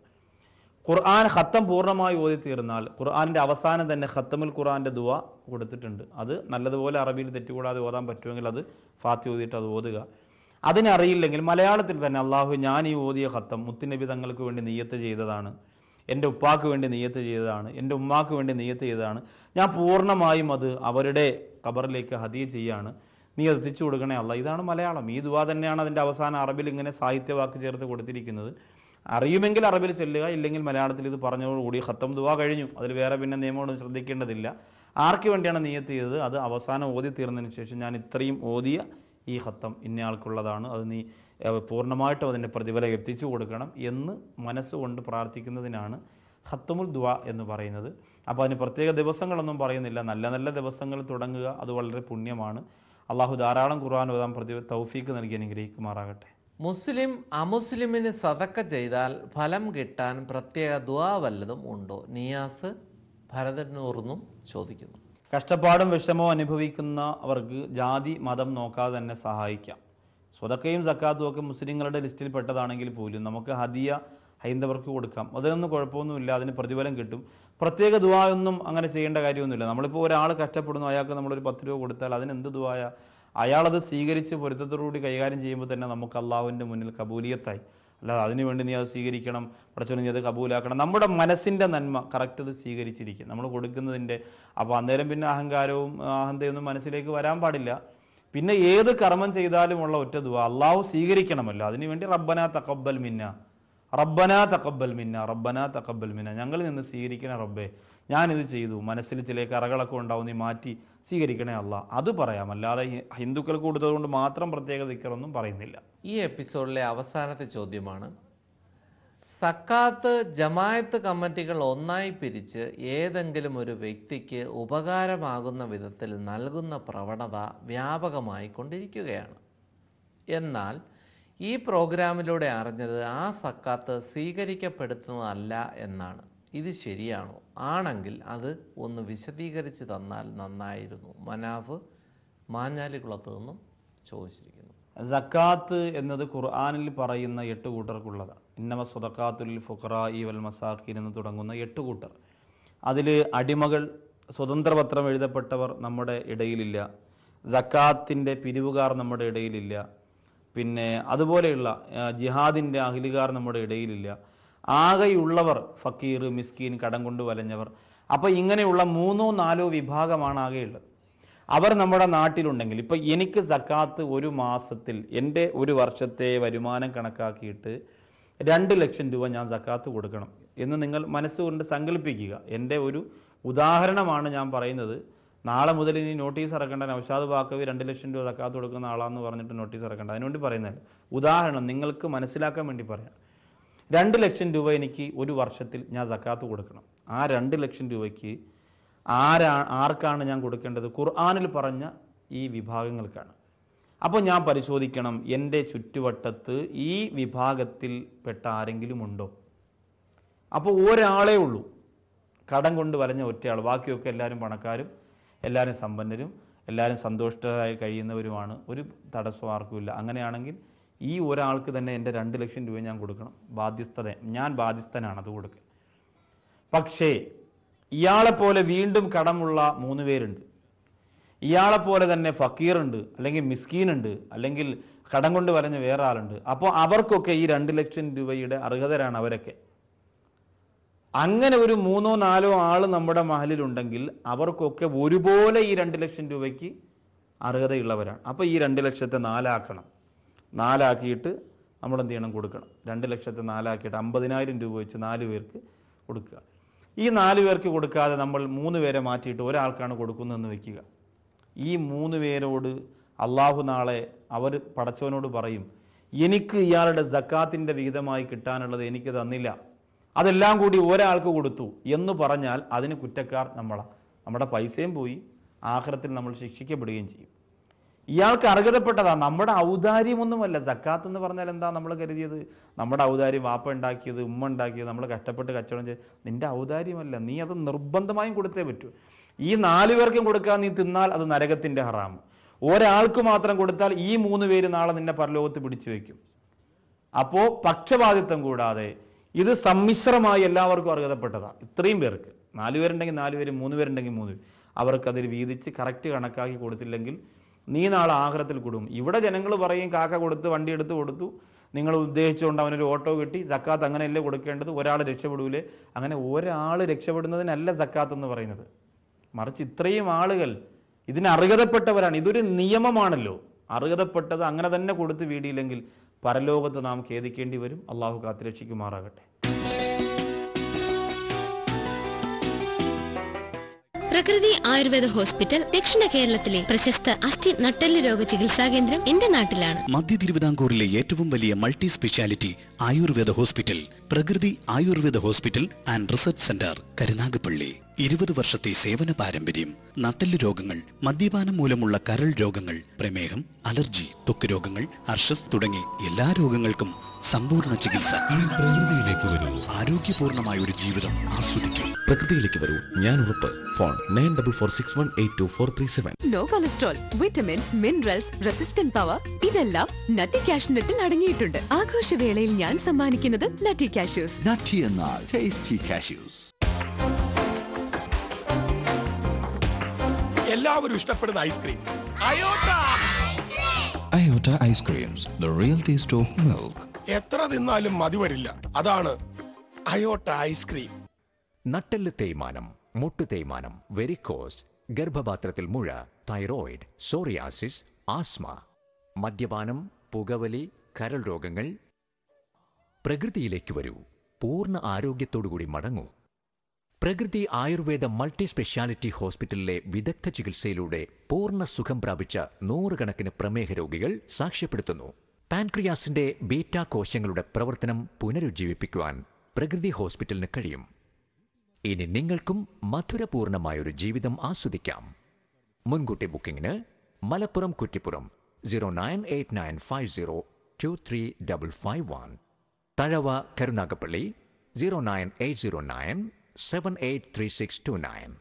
ഖുർആൻ ഖത്തം പൂർണ്ണമായി ഓതി തീർന്നാൽ ഖുർആനിൻ്റെ അവസാനം തന്നെ ഖത്തമുൽ ഖുർആൻ്റെ ദുവ കൊടുത്തിട്ടുണ്ട് അത് നല്ലതുപോലെ അറബിയിൽ തെറ്റുകൂടാതെ ഓതാൻ പറ്റുമെങ്കിൽ അത് ഫാത്തി ഓതിയിട്ട് അത് ഓതുക അതിനറിയില്ലെങ്കിൽ മലയാളത്തിൽ തന്നെ അള്ളാഹു ഞാൻ ഈ ഓതിയ ഖത്തം മുത്തുനബി തങ്ങൾക്ക് വേണ്ടി നെയ്യത്ത് ചെയ്തതാണ് എൻ്റെ ഉപ്പാക്ക് വേണ്ടി നെയ്യത്ത് ചെയ്തതാണ് എൻ്റെ ഉമ്മാക്ക് വേണ്ടി നെയ്യത്ത് ചെയ്തതാണ് ഞാൻ പൂർണ്ണമായും അത് അവരുടെ ഖബറിലേക്ക് ഹദിയ ചെയ്യാണ് നീ അത് എത്തിച്ചു കൊടുക്കണേ അല്ല ഇതാണ് മലയാളം ഈ ദുവാ തന്നെയാണ് അതിൻ്റെ അവസാനം അറബിൽ ഇങ്ങനെ സാഹിത്യവാക്ക് ചേർത്ത് കൊടുത്തിരിക്കുന്നത് അറിയുമെങ്കിൽ അറബിൽ ചൊല്ലുക ഇല്ലെങ്കിൽ മലയാളത്തിൽ ഇത് പറഞ്ഞതോടുകൂടി ഖത്തം ദുവാ കഴിഞ്ഞു അതിൽ വേറെ പിന്നെ നിയമങ്ങളൊന്നും ശ്രദ്ധിക്കേണ്ടതില്ല ആർക്ക് വേണ്ടിയാണ് നിയത്ത് ചെയ്തത് അത് അവസാനം ഓതി തീർന്നതിന് ശേഷം ഞാൻ ഇത്രയും ഓതിയ ഈ ഖത്തം ഇന്നയാൾക്കുള്ളതാണ് അത് നീ ഏഹ്, പൂർണ്ണമായിട്ടും അതിൻ്റെ പ്രതിഫലം എത്തിച്ചു കൊടുക്കണം എന്ന് മനസ്സുകൊണ്ട് പ്രാർത്ഥിക്കുന്നതിനാണ് ഖത്തമുൽ ദുവ എന്ന് പറയുന്നത് അപ്പോൾ അതിന് പ്രത്യേക ദിവസങ്ങളൊന്നും പറയുന്നില്ല നല്ല നല്ല ദിവസങ്ങൾ തുടങ്ങുക അത് വളരെ പുണ്യമാണ് അള്ളാഹു ധാരാളം ഖുർആൻ ഓതാൻ പ്രതി തൗഫീക്ക് നൽകി അനുഗ്രഹിക്കുമാറാകട്ടെ മുസ്ലിം അമുസ്ലിമിന് സതക്ക ചെയ്താൽ ഫലം കിട്ടാൻ പ്രത്യേക ദുആ വല്ലതും ഉണ്ടോ നിയാസ് ഭരതനൂർന്നും ചോദിക്കുന്നു കഷ്ടപ്പാടും വിഷമവും അനുഭവിക്കുന്ന അവർക്ക് ജാതി മതം നോക്കാതെ തന്നെ സഹായിക്കാം സ്വതക്കയും സക്കാത്തും ഒക്കെ മുസ്ലിങ്ങളുടെ ലിസ്റ്റിൽ പെട്ടതാണെങ്കിൽ പോലും നമുക്ക് ഹദിയ ഹൈന്ദവർക്ക് കൊടുക്കാം അതിനൊന്നും കുഴപ്പമൊന്നുമില്ല അതിന് പ്രതിഫലം കിട്ടും പ്രത്യേക ദുആ ഒന്നും അങ്ങനെ ചെയ്യേണ്ട കാര്യമൊന്നുമില്ല നമ്മളിപ്പോൾ ഒരാൾ കഷ്ടപ്പെടുന്നു അയാൾക്ക് നമ്മളൊരു പത്ത് രൂപ കൊടുത്താൽ അതിന് എന്ത് ദുആയ അയാളത് സ്വീകരിച്ച് പൊരുത്തത്തോടുകൂടി കൈകാര്യം ചെയ്യുമ്പോൾ തന്നെ നമുക്ക് അള്ളാഹുവിൻ്റെ മുന്നിൽ കബൂലിയത്തായി അല്ലാതെ അതിനു വേണ്ടി നീ അത് സ്വീകരിക്കണം പഠിച്ചോണ്ട് നീ അത് കബൂലാക്കണം നമ്മുടെ മനസ്സിൻ്റെ നന്മ കറക്റ്റ് അത് സ്വീകരിച്ചിരിക്കും നമ്മൾ കൊടുക്കുന്നതിൻ്റെ അപ്പോൾ അന്നേരം പിന്നെ അഹങ്കാരവും ആ, അഹന്തയൊന്നും മനസ്സിലേക്ക് വരാൻ പാടില്ല പിന്നെ ഏത് കർമ്മം ചെയ്താലുമുള്ള ഒറ്റ ദുവ അള്ളാഹു സ്വീകരിക്കണമല്ലോ അതിനുവേണ്ടി റബ്ബന തക്കബൽ മിന്ന റബ്ബന തക്കബൽ മിന്ന റബ്ബന തക്കബൽ മിന്ന ഞങ്ങളിൽ നിന്ന് സ്വീകരിക്കണേ റബ്ബേ ഞാനിത് ചെയ്തു മനസ്സിൽ ചില കറകളൊക്കെ ഉണ്ടാവും നീ മാറ്റി സ്വീകരിക്കണേ അല്ല അത് പറയാം അല്ലാതെ ഈ ഹിന്ദുക്കൾക്ക് കൊടുത്തതുകൊണ്ട് മാത്രം പ്രത്യേക ദിക്കറൊന്നും പറയുന്നില്ല ഈ എപ്പിസോഡിലെ അവസാനത്തെ ചോദ്യമാണ് സക്കാത്ത് ജമായത്ത് കമ്മിറ്റികൾ ഒന്നായി പിരിച്ച് ഏതെങ്കിലും ഒരു വ്യക്തിക്ക് ഉപകാരമാകുന്ന വിധത്തിൽ നൽകുന്ന പ്രവണത വ്യാപകമായി കൊണ്ടിരിക്കുകയാണ് എന്നാൽ ഈ പ്രോഗ്രാമിലൂടെ അറിഞ്ഞത് ആ സക്കാത്ത് സ്വീകരിക്കപ്പെടുത്തുന്നതല്ല എന്നാണ് ഇത് ശരിയാണോ ആണെങ്കിൽ അത് ഒന്ന് വിശദീകരിച്ച് തന്നാൽ നന്നായിരുന്നു മനാഫ് മാഞ്ഞാലിക്കുളത്ത് നിന്നും ചോദിച്ചിരിക്കുന്നു സക്കാത്ത് എന്നത് ഖുർആാനിൽ പറയുന്ന എട്ട് കൂട്ടർക്കുള്ളതാണ് ഇന്നമ സ്വതക്കാത്തുൽ ഫുഖറ ഈ വൽ മസാഖീൻ എന്ന് തുടങ്ങുന്ന എട്ട് കൂട്ടർ അതിൽ അടിമകൾ സ്വതന്ത്രപത്രം എഴുതപ്പെട്ടവർ നമ്മുടെ ഇടയിലില്ല സക്കാത്തിൻ്റെ പിരിവുകാർ നമ്മുടെ ഇടയിലില്ല പിന്നെ അതുപോലെയുള്ള ആ, ജിഹാദിൻ്റെ അഹിലുകാർ നമ്മുടെ ഇടയിലില്ല ആകെയുള്ളവർ ഫക്കീർ മിസ്കീൻ കടം കൊണ്ട് വലഞ്ഞവർ അപ്പോൾ ഇങ്ങനെയുള്ള മൂന്നോ നാലോ വിഭാഗമാണ് ആകെയുള്ളത് അവർ നമ്മുടെ നാട്ടിലുണ്ടെങ്കിൽ ഇപ്പം എനിക്ക് സക്കാത്ത് ഒരു മാസത്തിൽ എൻ്റെ ഒരു വർഷത്തെ വരുമാനം കണക്കാക്കിയിട്ട് രണ്ട് ലക്ഷം രൂപ ഞാൻ സക്കാത്ത് കൊടുക്കണം എന്ന് നിങ്ങൾ മനസ്സുകൊണ്ട് സങ്കല്പിക്കുക എൻ്റെ ഒരു ഉദാഹരണമാണ് ഞാൻ പറയുന്നത് നാളെ മുതൽ ഇനി നോട്ടീസ് ഇറക്കേണ്ട നൗഷാദ് ബാക്കവി രണ്ട് ലക്ഷം രൂപ സക്കാത്ത് കൊടുക്കുന്ന ആളാന്ന് പറഞ്ഞിട്ട് നോട്ടീസ് ഇറക്കേണ്ട അതിനുവേണ്ടി പറയുന്നത് ഉദാഹരണം നിങ്ങൾക്ക് മനസ്സിലാക്കാൻ വേണ്ടി പറയാം രണ്ട് ലക്ഷം രൂപ എനിക്ക് ഒരു വർഷത്തിൽ ഞാൻ സക്കാത്ത് കൊടുക്കണം ആ രണ്ട് ലക്ഷം രൂപയ്ക്ക് ആരാ ആർക്കാണ് ഞാൻ കൊടുക്കേണ്ടത് ഖുർആാനിൽ പറഞ്ഞ ഈ വിഭാഗങ്ങൾക്കാണ് അപ്പോൾ ഞാൻ പരിശോധിക്കണം എൻ്റെ ചുറ്റുവട്ടത്ത് ഈ വിഭാഗത്തിൽ പെട്ട ആരെങ്കിലും ഉണ്ടോ അപ്പോൾ ഒരാളേ ഉള്ളൂ കടം കൊണ്ട് വരഞ്ഞ ഒറ്റയാൾ ബാക്കിയൊക്കെ എല്ലാവരും പണക്കാരും എല്ലാവരും സമ്പന്നരും എല്ലാവരും സന്തോഷമായി കഴിയുന്നവരുമാണ് ഒരു തടസ്സം ആർക്കുമില്ല അങ്ങനെയാണെങ്കിൽ ഈ ഒരാൾക്ക് തന്നെ എൻ്റെ രണ്ട് ലക്ഷം രൂപ ഞാൻ കൊടുക്കണം ബാധ്യസ്ഥത ഞാൻ ബാധ്യസ്ഥനാണ് അത് കൊടുക്കുക പക്ഷേ ഇയാളെപ്പോലെ വീണ്ടും കടമുള്ള മൂന്ന് പേരുണ്ട് ഇയാളെപ്പോലെ തന്നെ ഫക്കീറുണ്ട് അല്ലെങ്കിൽ മിസ്കീനുണ്ട് അല്ലെങ്കിൽ കടം കൊണ്ട് വരഞ്ഞ വേറെ ആളുണ്ട് അപ്പോൾ അവർക്കൊക്കെ ഈ രണ്ട് ലക്ഷം രൂപയുടെ അർഹതരാണ് അവരൊക്കെ അങ്ങനെ ഒരു മൂന്നോ നാലോ ആൾ നമ്മുടെ മഹലിലുണ്ടെങ്കിൽ അവർക്കൊക്കെ ഒരുപോലെ ഈ രണ്ട് ലക്ഷം രൂപയ്ക്ക് അർഹതയുള്ളവരാണ് അപ്പോൾ ഈ രണ്ട് ലക്ഷത്തെ നാലാക്കണം നാലാക്കിയിട്ട് നമ്മൾ എന്ത് ചെയ്യണം കൊടുക്കണം രണ്ട് ലക്ഷത്തെ നാലാക്കിയിട്ട് അമ്പതിനായിരം രൂപ വെച്ച് നാല് പേർക്ക് കൊടുക്കുക ഈ നാല് പേർക്ക് കൊടുക്കാതെ നമ്മൾ മൂന്ന് പേരെ മാറ്റിയിട്ട് ഒരാൾക്കാണ് കൊടുക്കുന്നതെന്ന് വെക്കുക ഈ മൂന്ന് പേരോട് അള്ളാഹു നാളെ അവർ പടച്ചവനോട് പറയും എനിക്ക് ഇയാളുടെ സക്കാത്തിൻ്റെ വിഹിതമായി കിട്ടാനുള്ളത് എനിക്ക് തന്നില്ല അതെല്ലാം കൂടി ഒരാൾക്ക് കൊടുത്തു എന്ന് പറഞ്ഞാൽ അതിന് കുറ്റക്കാർ നമ്മളാണ് നമ്മുടെ പൈസയും പോയി ആഖിറത്തിൽ നമ്മൾ ശിക്ഷിക്കപ്പെടുകയും ചെയ്യും ഇയാൾക്ക് അർഹതപ്പെട്ടതാ നമ്മുടെ ഔദാര്യമൊന്നുമല്ല സക്കാത്ത് എന്ന് പറഞ്ഞാൽ എന്താ നമ്മൾ കരുതിയത് നമ്മുടെ ഔദാര്യം വാപ്പ ഉണ്ടാക്കിയത് ഉമ്മ ഉണ്ടാക്കിയത് നമ്മൾ കഷ്ടപ്പെട്ട് കച്ചവടം ചെയ്ത് നിന്റെ ഔദാര്യമല്ല നീ അത് നിർബന്ധമായും കൊടുത്തേ പറ്റൂ ഈ നാല് പേർക്കും കൊടുക്കാൻ നീ തിന്നാൽ അത് നരകത്തിന്റെ ഹറാം ഒരാൾക്ക് മാത്രം കൊടുത്താൽ ഈ മൂന്ന് പേര് നാളെ നിന്നെ പരലോകത്ത് പിടിച്ചു വെക്കും അപ്പോൾ പക്ഷപാതിത്വം കൂടാതെ ഇത് സമ്മിശ്രമായി എല്ലാവർക്കും അർഹതപ്പെട്ടതാണ് ഇത്രയും പേർക്ക് നാല് പേരുണ്ടെങ്കിൽ നാല് പേര് മൂന്ന് പേരുണ്ടെങ്കിൽ മൂന്ന് പേര് അവർക്ക് അതിൽ വീതിച്ച് കറക്റ്റ് കണക്കാക്കി കൊടുത്തില്ലെങ്കിൽ നീ നാളെ ആഗ്രഹത്തിൽ കൊടുക്കും ഇവിടെ ജനങ്ങൾ പറയും കാക്ക കൊടുത്ത് വണ്ടി എടുത്ത് കൊടുത്തു നിങ്ങൾ ഉദ്ദേശിച്ചുകൊണ്ട് അവനൊരു ഓട്ടോ കിട്ടി സക്കാത്ത് അങ്ങനെയല്ലേ കൊടുക്കേണ്ടത് ഒരാൾ രക്ഷപ്പെടൂലേ അങ്ങനെ ഒരാൾ രക്ഷപ്പെടുന്നതിനല്ല സക്കാത്ത് എന്ന് പറയുന്നത് മറിച്ച് ഇത്രയും ആളുകൾ ഇതിന് അർഹതപ്പെട്ടവരാണ് ഇതൊരു നിയമമാണല്ലോ അർഹതപ്പെട്ടത് അങ്ങനെ തന്നെ കൊടുത്ത് വീടിയില്ലെങ്കിൽ പരലോകത്ത് നാം ഖേദിക്കേണ്ടി വരും അള്ളാഹു കാത്തിരക്ഷിക്കുമാറാകട്ടെ പ്രകൃതി ആയുർവേദ ഹോസ്പിറ്റൽ ദക്ഷിണ കേരളത്തിലെ പ്രശസ്ത അസ്ഥി നട്ടെല്ല് രോഗ ചികിത്സാ കേന്ദ്രം എന്റെ നാട്ടിലാണ് മധ്യ തിരുവിതാംകൂറിലെ ഏറ്റവും വലിയ multi speciality Ayurveda hospital Prakriti Ayurveda hospital and research centre Karunagappally ഇരുപത് വർഷത്തെ സേവന പാരമ്പര്യം നട്ടെല്ല് രോഗങ്ങൾ മദ്യപാനം മൂലമുള്ള കരൾ രോഗങ്ങൾ പ്രമേഹം അലർജി ത്വക്ക് രോഗങ്ങൾ അർഷസ് തുടങ്ങി എല്ലാ രോഗങ്ങൾക്കും സമ്പൂർണ്ണ ചികിത്സ പ്രകൃതിയിലേക്ക് വരൂ ആരോഗ്യപൂർണമായ ഒരു ജീവിതം ആസ്വദിക്കൂ പ്രകൃതിയിലേക്ക് വരൂ ഞാൻ ഉറപ്പ് phone nine double four six one eight two four three seven no cholesterol vitamins minerals resistant power ഇതെല്ലാം നട്ടി കാഷ്നട്ടിൽ അടങ്ങിയിട്ടുണ്ട് ആഘോഷവേളയിൽ ഞാൻ സമ്മാനിക്കുന്നത് നട്ടി കാഷ്യൂസ് Nutty എന്നാൽ tasty cashews. എല്ലാവരും ഇഷ്ടപ്പെടുന്ന ice cream Iota Iota Ice Creams, the real taste of milk. എത്ര തിന്നാലും മതി വരില്ല അതാണ് അയോട്ട ഐസ്ക്രീം നട്ടെല്ല് തേയ്മാനം മുട്ട് തേയ്മാനം വെരിക്കോസ് ഗർഭപാത്രത്തിൽ മുഴ തൈറോയിഡ് സോറിയാസിസ് ആസ്മ മദ്യപാനം പുകവലി കരൾ രോഗങ്ങൾ പ്രകൃതിയിലേക്ക് വരൂ പൂർണ്ണ ആരോഗ്യത്തോടുകൂടി മടങ്ങൂ പ്രകൃതി ആയുർവേദ മൾട്ടി സ്പെഷ്യാലിറ്റി ഹോസ്പിറ്റലിലെ വിദഗ്ധ ചികിത്സയിലൂടെ പൂർണ്ണ സുഖം പ്രാപിച്ച നൂറുകണക്കിന് പ്രമേഹ രോഗികൾ സാക്ഷ്യപ്പെടുത്തുന്നു പാൻക്രിയാസിന്റെ ബീറ്റ കോശങ്ങളുടെ പ്രവർത്തനം പുനരുജ്ജീവിപ്പിക്കുവാൻ പ്രകൃതി ഹോസ്പിറ്റലിന് കഴിയും ഇനി നിങ്ങൾക്കും മധുരപൂർണമായൊരു ജീവിതം ആസ്വദിക്കാം മുൻകൂട്ടി ബുക്കിംഗിന് Malappuram Kuttippuram zero nine eight nine five zero two three double five one Thazhava Karunagappally zero nine eight zero nine seven eight three six two nine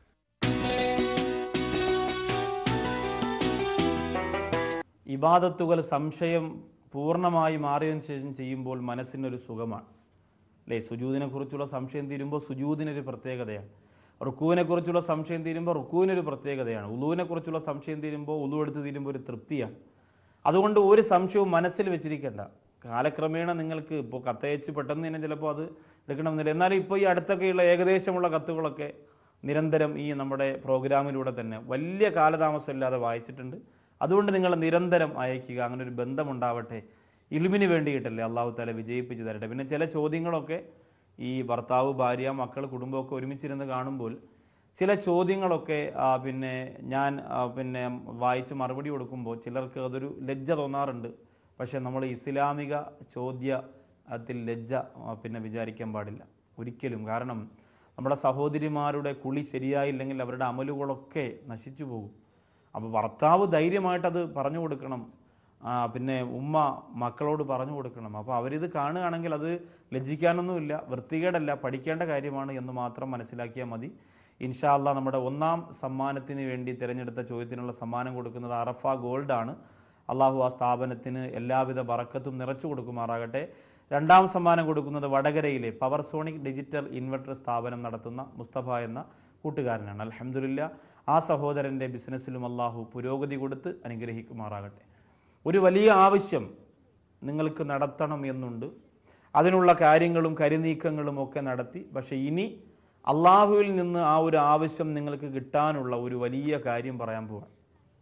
ഇബാദത്തുകൾ സംശയം പൂർണ്ണമായി മാറിയതിനു ശേഷം ചെയ്യുമ്പോൾ മനസ്സിനൊരു സുഖമാണ് അല്ലേ സുജൂദിനെ കുറിച്ചുള്ള സംശയം തീരുമ്പോൾ സുജൂദിനൊരു പ്രത്യേകതയാണ് റുക്കുവിനെ കുറിച്ചുള്ള സംശയം തീരുമ്പോൾ റുക്കുവിനൊരു പ്രത്യേകതയാണ് ഉളുവിനെ കുറിച്ചുള്ള സംശയം തീരുമ്പോൾ ഉളു എടുത്ത് തീരുമ്പോൾ ഒരു തൃപ്തിയാണ് അതുകൊണ്ട് ഒരു സംശയവും മനസ്സിൽ വെച്ചിരിക്കേണ്ട കാലക്രമേണ നിങ്ങൾക്ക് ഇപ്പോൾ കത്തയച്ച് പെട്ടെന്ന് തന്നെ ചിലപ്പോൾ അത് എടുക്കണമെന്നില്ല എന്നാലും ഇപ്പോൾ ഈ അടുത്തൊക്കെയുള്ള ഏകദേശമുള്ള കത്തുകളൊക്കെ നിരന്തരം ഈ നമ്മുടെ പ്രോഗ്രാമിലൂടെ തന്നെ വലിയ കാലതാമസമില്ലാതെ വായിച്ചിട്ടുണ്ട് അതുകൊണ്ട് നിങ്ങൾ നിരന്തരം അയക്കുക അങ്ങനെ ഒരു ബന്ധമുണ്ടാവട്ടെ ഇലുമിന് വേണ്ടിയിട്ടല്ലേ അള്ളാഹു താല വിജയിപ്പിച്ച് തരട്ടെ പിന്നെ ചില ചോദ്യങ്ങളൊക്കെ ഈ ഭർത്താവ് ഭാര്യ മക്കൾ കുടുംബമൊക്കെ ഒരുമിച്ചിരുന്ന് കാണുമ്പോൾ ചില ചോദ്യങ്ങളൊക്കെ ആ, പിന്നെ ഞാൻ ആ, പിന്നെ വായിച്ച് മറുപടി കൊടുക്കുമ്പോൾ ചിലർക്ക് അതൊരു ലജ്ജ തോന്നാറുണ്ട് പക്ഷേ നമ്മൾ ഇസ്ലാമിക ചോദ്യത്തിൽ ലജ്ജ ആ, പിന്നെ വിചാരിക്കാൻ പാടില്ല ഒരിക്കലും കാരണം നമ്മുടെ സഹോദരിമാരുടെ കുളി ശരിയായില്ലെങ്കിൽ അവരുടെ അമലുകളൊക്കെ നശിച്ചു പോകും അപ്പോൾ ഭർത്താവ് ധൈര്യമായിട്ടത് പറഞ്ഞു കൊടുക്കണം ആ, പിന്നെ ഉമ്മ മക്കളോട് പറഞ്ഞു കൊടുക്കണം അപ്പോൾ അവരിത് കാണുകയാണെങ്കിൽ അത് ലജ്ജിക്കാനൊന്നുമില്ല വൃത്തികേടല്ല പഠിക്കേണ്ട കാര്യമാണ് എന്ന് മാത്രം മനസ്സിലാക്കിയാൽ മതി ഇൻഷാ അള്ളാ നമ്മുടെ ഒന്നാം സമ്മാനത്തിന് വേണ്ടി തിരഞ്ഞെടുത്ത ചോദ്യത്തിനുള്ള സമ്മാനം കൊടുക്കുന്നത് അറഫ ഗോൾഡാണ് അള്ളാഹു ആ സ്ഥാപനത്തിന് എല്ലാവിധ ബറക്കത്തും നിറച്ചു കൊടുക്കുമാറാകട്ടെ രണ്ടാം സമ്മാനം കൊടുക്കുന്നത് വടകരയിലെ പവർ സോണിക് ഡിജിറ്റൽ ഇൻവെർട്ടർ സ്ഥാപനം നടത്തുന്ന മുസ്തഫ എന്ന കൂട്ടുകാരനാണ് അലഹമുല്ല ആ സഹോദരൻ്റെ ബിസിനസ്സിലും അള്ളാഹു പുരോഗതി കൊടുത്ത് അനുഗ്രഹിക്കുമാറാകട്ടെ ഒരു വലിയ ആവശ്യം നിങ്ങൾക്ക് നടത്തണം എന്നുണ്ട് അതിനുള്ള കാര്യങ്ങളും കരുനീക്കങ്ങളും ഒക്കെ നടത്തി പക്ഷേ ഇനി അള്ളാഹുവിൽ നിന്ന് ആ ഒരു ആവശ്യം നിങ്ങൾക്ക് കിട്ടാനുള്ള ഒരു വലിയ കാര്യം പറയാൻ പോവാൻ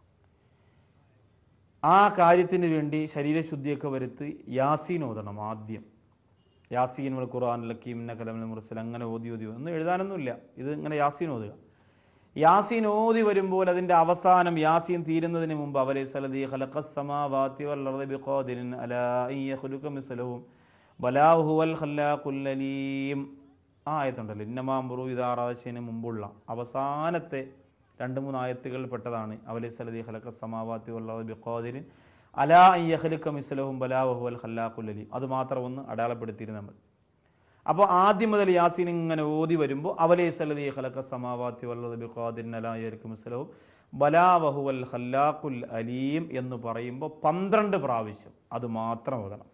ആ കാര്യത്തിന് വേണ്ടി ശരീരശുദ്ധിയൊക്കെ വരുത്തി യാസീൻ ഓതണം ആദ്യം യാസീൻ വൽ ഖുർആൻ ലക്കീമിന്ന കലമൽ മുർസൽ അങ്ങനെ ഓതി ഓതി ഒന്നും എഴുതാനൊന്നുമില്ല ഇത് ഇങ്ങനെ യാസീൻ ഓതുക യാസീൻ ഓതി വരുമ്പോൾ അതിൻ്റെ അവസാനം യാസീൻ തീരുന്നതിന് മുമ്പ് അവരെ സലദി ഖലഖസ്സമാവാതി വൽ അർദി ബിഖാദിരിൻ അലാ അൻ യഖ്ലുക മിസ്ലഹും ബലാഹു ഹുവൽ ഖല്ലാഖുൽ അലീം ആ ആയത്തുണ്ടല്ലോ ഇന്നമാമ്പുറു ഇതാറാശിന് മുമ്പുള്ള അവസാനത്തെ രണ്ട് മൂന്ന് ആയത്തുകളിൽ പെട്ടതാണ് അവലെ സലദി ഖലഖ സമാവാത്തി വല്ലാഹു ബിഖാദിരിൻ അലാ അൻ യഖ്ലുക മിസ്ലഹും ബലാഹു ഹുവൽ ഖല്ലാഖുൽ അലീം അത് മാത്രം ഒന്ന് അടയാളപ്പെടുത്തിയിരുന്നാൽ മതി അപ്പോൾ ആദ്യം മുതൽ യാസീൻ ഇങ്ങനെ ഓതി വരുമ്പോൾ അവലേ സലദി ഖലഖ സമാവാത്തി വല്ലത് ബിഖാദിൻ അലായിരിക്കും മുസ്ലവും ബലാവഹുവൽ ഖല്ലാഖുൽ അലീം എന്ന് പറയുമ്പോൾ പന്ത്രണ്ട് പ്രാവശ്യം അത് മാത്രം ഓതണം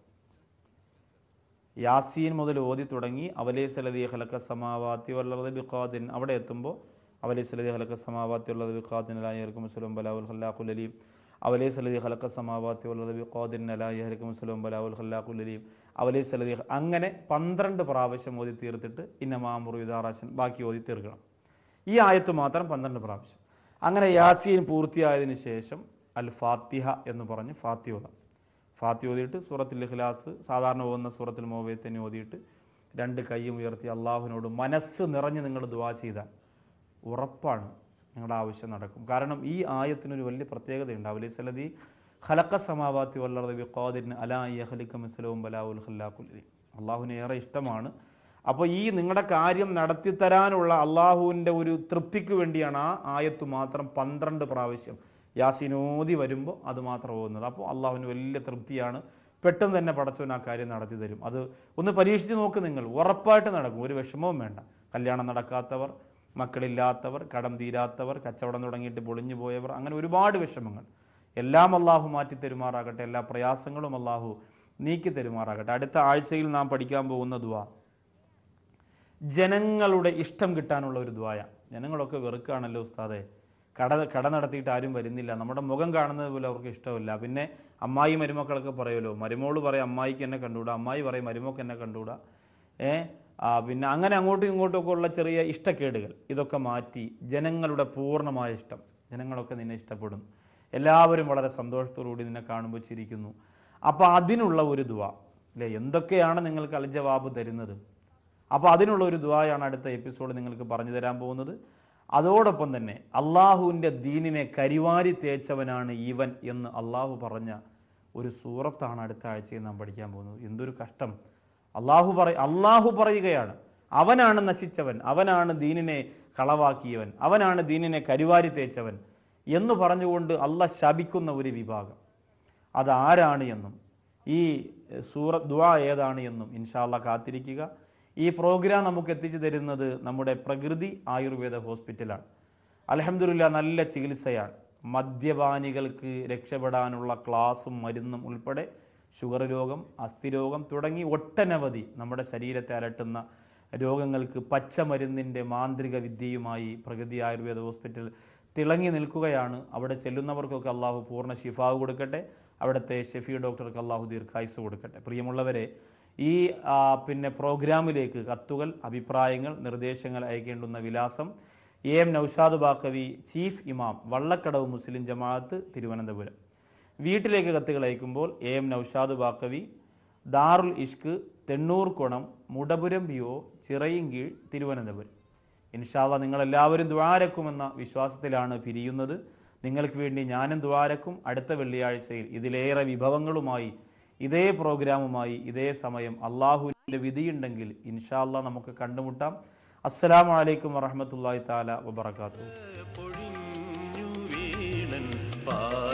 യാസീൻ മുതൽ ഓതി തുടങ്ങി അവലേ സലദി ഖലഖ സമാവാത്തി വല്ലത് ബിഖാദിൻ അവിടെ എത്തുമ്പോൾ അവലേ സലദി ഖലഖ സമാവാത്തി വല്ലത് ബിഖാദിൻ അലായിരിക്കും മുസ്ലവും ബലാവുൽ ഖല്ലാഖുൽ അലീം അവലേ സലദി ഖലഖ സമാവാത്തി വല്ലത് ബിഖാദിൻ അലായിരിക്കും മുസ്ലവും ബലാവുൽ ഖല്ലാഖുൽ അലീം അവലേ സലദി അങ്ങനെ പന്ത്രണ്ട് പ്രാവശ്യം ഓതി തീർത്തിട്ട് ഇന്ന മാമുറു ഇതാറാശൻ ബാക്കി ഓതി തീർക്കണം ഈ ആയത്ത് മാത്രം പന്ത്രണ്ട് പ്രാവശ്യം അങ്ങനെ യാസീൻ പൂർത്തിയായതിനു ശേഷം അൽ ഫാത്തിഹ എന്ന് പറഞ്ഞ് ഫാത്തി ഓതാം ഫാത്തി ഓതിയിട്ട് സൂറത്തുൽ ഇഖ്ലാസ് സാധാരണ പോകുന്ന സൂറത്തുൽ മോബയത്തിനെ ഓതിയിട്ട് രണ്ട് കൈയും ഉയർത്തി അള്ളാഹുവിനോട് മനസ്സ് നിറഞ്ഞ് നിങ്ങൾ ദുവാ ചെയ്താൽ ഉറപ്പാണ് നിങ്ങളുടെ ആവശ്യം നടക്കും കാരണം ഈ ആയത്തിനൊരു വലിയ പ്രത്യേകതയുണ്ട് അവലീസലതി ഖലക്ക സമാവാത്തി വല്ലറത് വിഖാദിന് അലാ യഹലിക്ക മിസ്ലവും ബലാവുൽ ഖല്ലാഖുൽ അള്ളാഹുവിന് ഏറെ ഇഷ്ടമാണ് അപ്പോൾ ഈ നിങ്ങളുടെ കാര്യം നടത്തി തരാനുള്ള അള്ളാഹുവിൻ്റെ ഒരു തൃപ്തിക്ക് വേണ്ടിയാണ് ആ ആയത്ത് മാത്രം പന്ത്രണ്ട് പ്രാവശ്യം യാസിനോതി വരുമ്പോൾ അത് മാത്രം പോകുന്നത് അപ്പോൾ അള്ളാഹുവിന് വലിയ തൃപ്തിയാണ് പെട്ടെന്ന് തന്നെ പടച്ചവൻ ആ കാര്യം നടത്തി തരും അത് ഒന്ന് പരീക്ഷിച്ച് നോക്ക് നിങ്ങൾ ഉറപ്പായിട്ട് നടക്കും ഒരു വിഷമവും വേണ്ട കല്യാണം നടക്കാത്തവർ മക്കളില്ലാത്തവർ കടം തീരാത്തവർ കച്ചവടം തുടങ്ങിയിട്ട് പൊളിഞ്ഞു പോയവർ അങ്ങനെ ഒരുപാട് വിഷമങ്ങൾ എല്ലാം അള്ളാഹു മാറ്റി തരുമാറാകട്ടെ എല്ലാ പ്രയാസങ്ങളും അള്ളാഹു നീക്കി തരുമാറാകട്ടെ അടുത്ത ആഴ്ചയിൽ നാം പഠിക്കാൻ പോകുന്ന ദുവാ ജനങ്ങളുടെ ഇഷ്ടം കിട്ടാനുള്ള ഒരു ദ്വായ ജനങ്ങളൊക്കെ വെറുക്കുകയാണല്ലോ ഉസ്താദെ കട കട നടത്തിയിട്ട് ആരും വരുന്നില്ല നമ്മുടെ മുഖം കാണുന്നത് പോലും അവർക്ക് ഇഷ്ടമില്ല പിന്നെ അമ്മായി മരുമക്കളൊക്കെ പറയുമല്ലോ മരുമോള് പറയും അമ്മായിക്ക് എന്നെ കണ്ടുകൂടാ അമ്മായി പറയും മരുമോക്ക് എന്നെ കണ്ടുകൂടാ ഏ ആ, പിന്നെ അങ്ങനെ അങ്ങോട്ടും ഇങ്ങോട്ടും ഒക്കെ ഉള്ള ചെറിയ ഇഷ്ടക്കേടുകൾ ഇതൊക്കെ മാറ്റി ജനങ്ങളുടെ പൂർണ്ണമായ ഇഷ്ടം ജനങ്ങളൊക്കെ നിന്നെ ഇഷ്ടപ്പെടും എല്ലാവരും വളരെ സന്തോഷത്തോടുകൂടി നിന്നെ കാണുമ്പോൾ ചിരിക്കുന്നു അപ്പോൾ അതിനുള്ള ഒരു ദുവ അല്ലേ എന്തൊക്കെയാണ് നിങ്ങൾക്ക് അൽ ജവാബ് തരുന്നത് അപ്പോൾ അതിനുള്ള ഒരു ദുവായാണ് അടുത്ത എപ്പിസോഡ് നിങ്ങൾക്ക് പറഞ്ഞു തരാൻ പോകുന്നത് അതോടൊപ്പം തന്നെ അള്ളാഹുവിൻ്റെ ദീനിനെ കരിവാരി തേച്ചവനാണ് ഈവൻ എന്ന് അള്ളാഹു പറഞ്ഞ ഒരു സൂറത്താണ് അടുത്ത ആഴ്ചയിൽ നാം പഠിക്കാൻ പോകുന്നത് എന്തൊരു കഷ്ടം അള്ളാഹു പറ അള്ളാഹു പറയുകയാണ് അവനാണ് നശിച്ചവൻ അവനാണ് ദീനിനെ കളവാക്കിയവൻ അവനാണ് ദീനിനെ കരിവാരി തേച്ചവൻ എന്ന് പറഞ്ഞുകൊണ്ട് അള്ളാഹ് ശപിക്കുന്ന ഒരു വിഭാഗം അതാരാണ് എന്നും ഈ സൂറ ദുആ ഏതാണ് എന്നും ഇൻഷാല്ല കാത്തിരിക്കുക ഈ പ്രോഗ്രാം നമുക്ക് എത്തിച്ചു തരുന്നത് നമ്മുടെ പ്രകൃതി ആയുർവേദ ഹോസ്പിറ്റലാണ് അലഹമില്ല നല്ല ചികിത്സയാണ് മദ്യപാനികൾക്ക് രക്ഷപ്പെടാനുള്ള ക്ലാസും മരുന്നും ഉൾപ്പെടെ ഷുഗർ രോഗം അസ്ഥിരോഗം തുടങ്ങി ഒട്ടനവധി നമ്മുടെ ശരീരത്തെ അലട്ടുന്ന രോഗങ്ങൾക്ക് പച്ചമരുന്നിൻ്റെ മാന്ത്രിക വിദ്യയുമായി പ്രകൃതി ആയുർവേദ ഹോസ്പിറ്റൽ തിളങ്ങി നിൽക്കുകയാണ് അവിടെ ചെല്ലുന്നവർക്കൊക്കെ അള്ളാഹു പൂർണ്ണ ശിഫാവ് കൊടുക്കട്ടെ അവിടുത്തെ ഷെഫി ഡോക്ടർക്ക് അള്ളാഹു ദീർഘായുസ് കൊടുക്കട്ടെ പ്രിയമുള്ളവരെ ഈ ആ, പിന്നെ പ്രോഗ്രാമിലേക്ക് കത്തുകൾ അഭിപ്രായങ്ങൾ നിർദ്ദേശങ്ങൾ അയക്കേണ്ടുന്ന വിലാസം A M Noushad Baqavi chief ഇമാം വള്ളക്കടവ് മുസ്ലിം ജമാഅത്ത് തിരുവനന്തപുരം വീട്ടിലേക്ക് കത്തുകൾ അയക്കുമ്പോൾ A M Noushad Baqavi Darul Ishq Thennoorkonam Mudapuram P O Chirayinkeezhu Thiruvananthapuram ഇൻഷാല്ല നിങ്ങളെല്ലാവരും ദ്വാരക്കുമെന്ന വിശ്വാസത്തിലാണ് പിരിയുന്നത് നിങ്ങൾക്ക് വേണ്ടി ഞാനും ദ്വാരക്കും അടുത്ത വെള്ളിയാഴ്ചയിൽ ഇതിലേറെ വിഭവങ്ങളുമായി ഇതേ പ്രോഗ്രാമുമായി ഇതേ സമയം അള്ളാഹുവിൻ്റെ വിധിയുണ്ടെങ്കിൽ ഇൻഷാല്ല നമുക്ക് കണ്ടുമുട്ടാം അസ്സലാമു അലൈക്കും വറഹമത്തല്ലാഹി താല വബർക്കാത്തു പാ